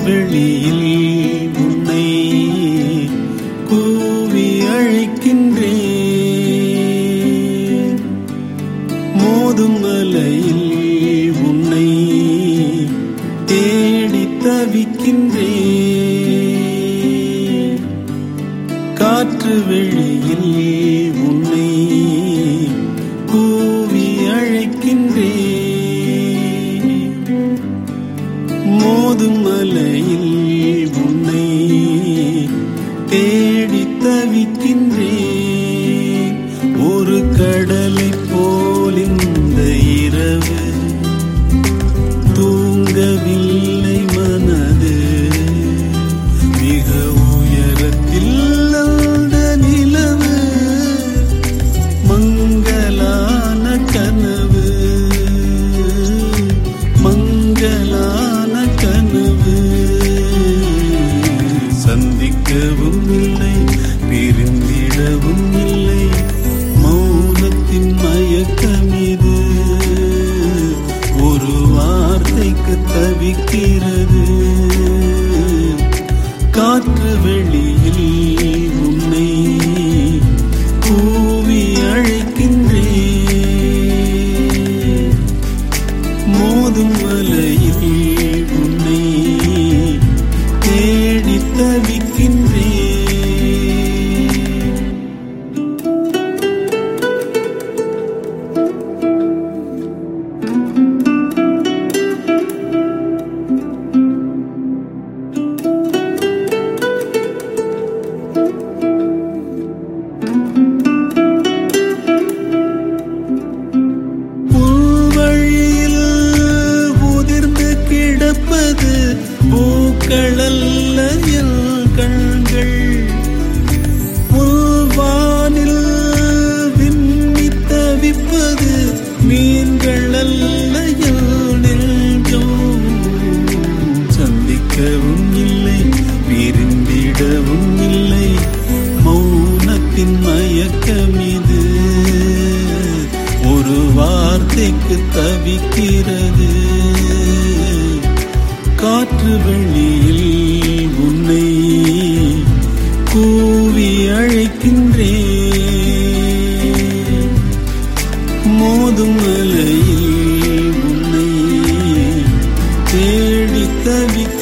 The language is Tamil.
வெளியில் உன்னை கூவி அழைக்கின்றேன் மோதும் மலையில் உன்னை தேடி தவிக்கின்றேன் காற்று வெளியில் உன்னை கூவி அழைக்கின்றேன் மோதும் மலையில் உன்னை தேடி தவிக்கின்றேன் ஒரு கடலை போல் இந்த இரவு தூங்கவில்லை மனது மிக உயரத்தில் அந்த நிலவு மங்கலான கனவு மங்கலான கனவு சந்திக்கவும் இல்லை பிரிந்திடவும் இல்லை மௌனத்தின் மயக்கம் இது ஒரு வார்த்தைக்கு தவிக்கிறது காற்று வெளியில் உன்னை கூவி அழைக்கின்றேன் மோதும் வலையில் உன்னை தேடி தவிக்கின்றேன் புல்வழியில் உதிர்ந்து கிடப்பது பூக்களல்ல என் கண்கள் புல்வானில் விம்மி தவிப்பது மீன்கள் அல்ல என் நெஞ்சம் சந்திக்கவும் இல்லை விரும்பிடவும் இல்லை மௌனத்தின் மயக்கம் இது ஒரு வார்த்தைக்கு தவிக்கிறது காற்று வெளியில் உன்னை கூவி அழைக்கின்றேன் மோதும் மலையில் உன்னை தேடி தவிக்க